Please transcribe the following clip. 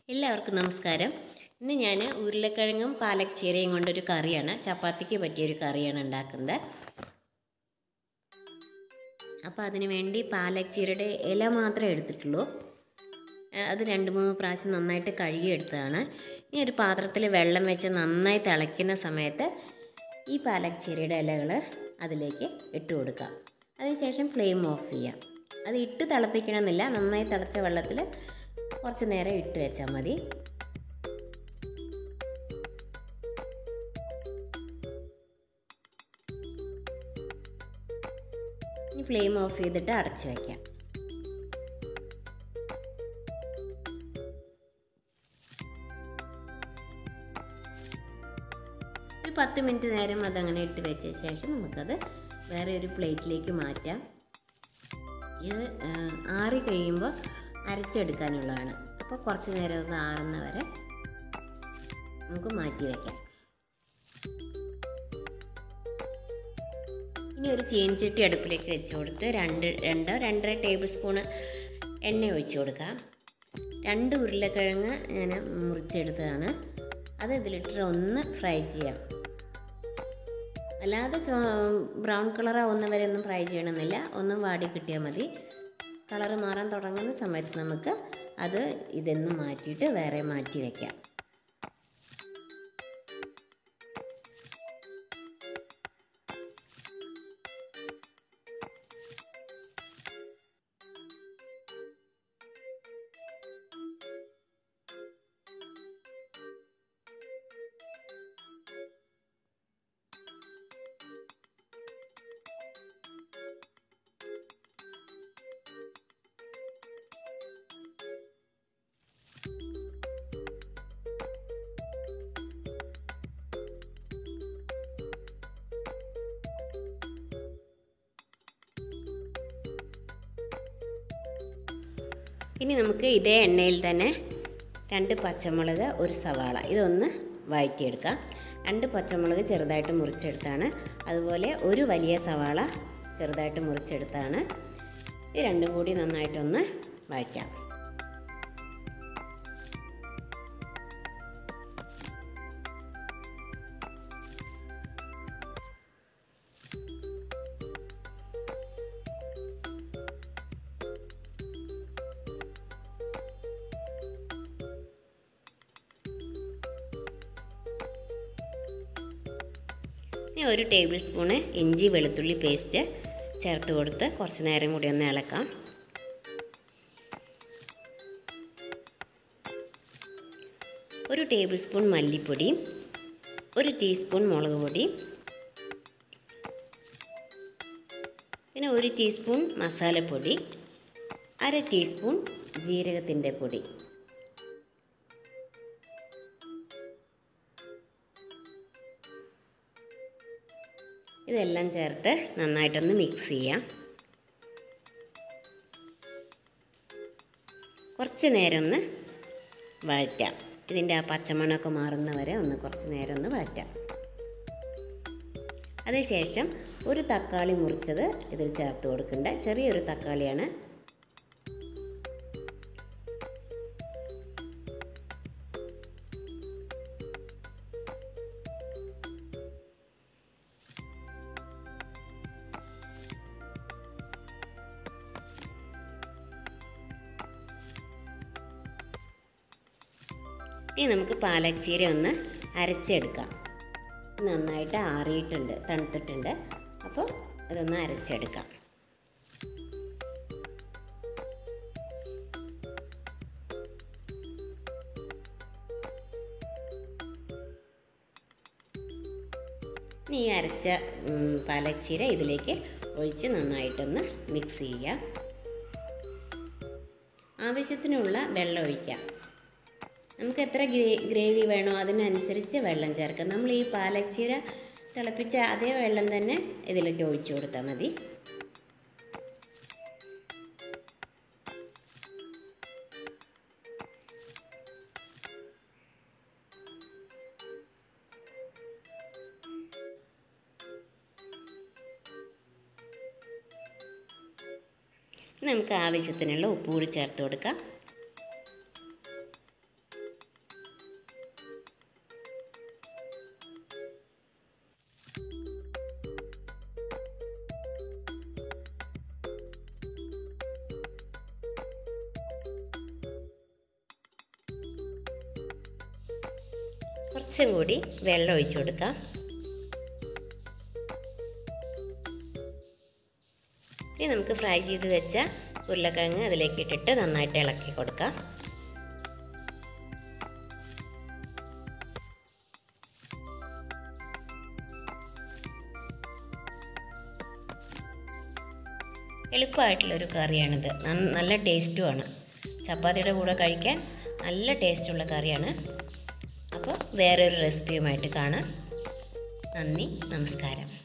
എല്ലാവർക്കും നമസ്കാരം ഇന്ന് ഞാൻ ഉരുളക്കിഴങ്ങും പാലക് ചീരയും കൊണ്ടൊരു കറിയാണ് ചപ്പാത്തിക്ക് പറ്റിയൊരു കറിയാണ് ഉണ്ടാക്കുന്നത് അപ്പോൾ അതിന് വേണ്ടി പാലക് ചീരയുടെ ഇല മാത്രമേ എടുത്തിട്ടുള്ളൂ ഏഹ് അത് രണ്ട് മൂന്ന് പ്രാവശ്യം നന്നായിട്ട് കഴുകിയെടുത്തതാണ് ഇനി ഒരു പാത്രത്തിൽ വെള്ളം വെച്ച് നന്നായി തിളയ്ക്കുന്ന സമയത്ത് ഈ പാലക് ചീരയുടെ ഇലകൾ അതിലേക്ക് ഇട്ട് കൊടുക്കാം അതിനുശേഷം ഫ്ലെയിം ഓഫ് ചെയ്യാം അത് ഇട്ട് തിളപ്പിക്കണമെന്നില്ല നന്നായി തിളച്ച വെള്ളത്തിൽ കുറച്ച് നേരം ഇട്ട് വെച്ചാൽ മതി ഇനി ഫ്ലെയിം ഓഫ് ചെയ്തിട്ട് അടച്ചു വയ്ക്കാം ഒരു പത്ത് മിനിറ്റ് നേരം അതങ്ങനെ ഇട്ട് വെച്ച ശേഷം നമുക്കത് വേറെ ഒരു പ്ലേറ്റിലേക്ക് മാറ്റാം ഇത് ആറി കഴിയുമ്പോൾ അരച്ചെടുക്കാനുള്ളതാണ് അപ്പോൾ കുറച്ച് നേരം ഒന്ന് ആറുന്ന വരെ നമുക്ക് മാറ്റി വയ്ക്കാം ഇനി ഒരു ചീനച്ചട്ടി അടുപ്പിലേക്ക് വെച്ച് കൊടുത്ത് രണ്ട് രണ്ടോ രണ്ടര ടേബിൾ സ്പൂണ് എണ്ണ ഒഴിച്ച് കൊടുക്കാം രണ്ട് ഉരുളക്കിഴങ്ങ് ഞാൻ മുറിച്ചെടുത്തതാണ് അത് ഇതിലിട്ട് ഒന്ന് ഫ്രൈ ചെയ്യാം അല്ലാതെ ചോ ബ്രൗൺ കളർ ആവുന്നവരെ ഒന്നും ഫ്രൈ ചെയ്യണമെന്നില്ല ഒന്നും വാടി കിട്ടിയാൽ മതി കളറ് മാറാൻ തുടങ്ങുന്ന സമയത്ത് നമുക്ക് അത് ഇതെന്ന് മാറ്റിയിട്ട് വേറെ മാറ്റി വയ്ക്കാം ഇനി നമുക്ക് ഇതേ എണ്ണയിൽ തന്നെ രണ്ട് പച്ചമുളക് ഒരു സവാള ഇതൊന്ന് വഴറ്റിയെടുക്കാം രണ്ട് പച്ചമുളക് ചെറുതായിട്ട് മുറിച്ചെടുത്താണ് അതുപോലെ ഒരു വലിയ സവാള ചെറുതായിട്ട് മുറിച്ചെടുത്താണ് ഇത് രണ്ടും കൂടി നന്നായിട്ടൊന്ന് വഴറ്റാം ഇനി ഒരു ടേബിൾ സ്പൂണ് ഇഞ്ചി വെളുത്തുള്ളി പേസ്റ്റ് ചേർത്ത് കൊടുത്ത് കുറച്ച് നേരം കൂടി ഒന്ന് ഇളക്കാം ഒരു ടേബിൾ സ്പൂൺ മല്ലിപ്പൊടി ഒരു ടീസ്പൂൺ മുളക് പൊടി പിന്നെ ഒരു ടീസ്പൂൺ മസാലപ്പൊടി അര ടീസ്പൂൺ ജീരകത്തിൻ്റെ പൊടി ഇതെല്ലാം ചേർത്ത് നന്നായിട്ടൊന്ന് മിക്സ് ചെയ്യാം കുറച്ച് നേരം ഒന്ന് വഴറ്റാം ഇതിൻ്റെ ആ പച്ചമണമൊക്കെ മാറുന്ന വരെ ഒന്ന് കുറച്ച് നേരം ഒന്ന് വഴറ്റാം അതിനുശേഷം ഒരു തക്കാളി മുറിച്ചത് ഇതിൽ ചേർത്ത് കൊടുക്കേണ്ട ചെറിയൊരു തക്കാളിയാണ് ഇനി നമുക്ക് പാലക് ചീര ഒന്ന് അരച്ചെടുക്കാം നന്നായിട്ട് ആറിയിട്ടുണ്ട് തണുത്തിട്ടുണ്ട് അപ്പോൾ ഇതൊന്ന് അരച്ചെടുക്കാം ഇനി ഈ അരച്ച പാലക് ചീര ഇതിലേക്ക് ഒഴിച്ച് നന്നായിട്ടൊന്ന് മിക്സ് ചെയ്യാം ആവശ്യത്തിനുള്ള വെള്ളം ഒഴിക്കാം നമുക്ക് എത്ര ഗ്രേ ഗ്രേവി വേണോ അതിനനുസരിച്ച് വെള്ളം ചേർക്കാം നമ്മൾ ഈ പാലക് ചീര തിളപ്പിച്ച അതേ വെള്ളം തന്നെ ഇതിലേക്ക് ഒഴിച്ചു കൊടുത്താൽ മതി നമുക്ക് ആവശ്യത്തിനുള്ള ഉപ്പ് കൂടി ചേർത്ത് കൊടുക്കാം കുറച്ചും കൂടി വെള്ളം ഒഴിച്ചു കൊടുക്കാം ഇനി നമുക്ക് ഫ്രൈ ചെയ്ത് വെച്ച ഉരുളക്കിഴങ്ങ് അതിലേക്ക് ഇട്ടിട്ട് നന്നായിട്ട് ഇളക്കി കൊടുക്കാം എളുപ്പമായിട്ടുള്ളൊരു കറിയാണിത് നല്ല ടേസ്റ്റുമാണ് ചപ്പാത്തിയുടെ കൂടെ കഴിക്കാൻ നല്ല ടേസ്റ്റുള്ള കറിയാണ് അപ്പോൾ വേറൊരു റെസിപ്പിയുമായിട്ട് കാണാം നന്ദി നമസ്കാരം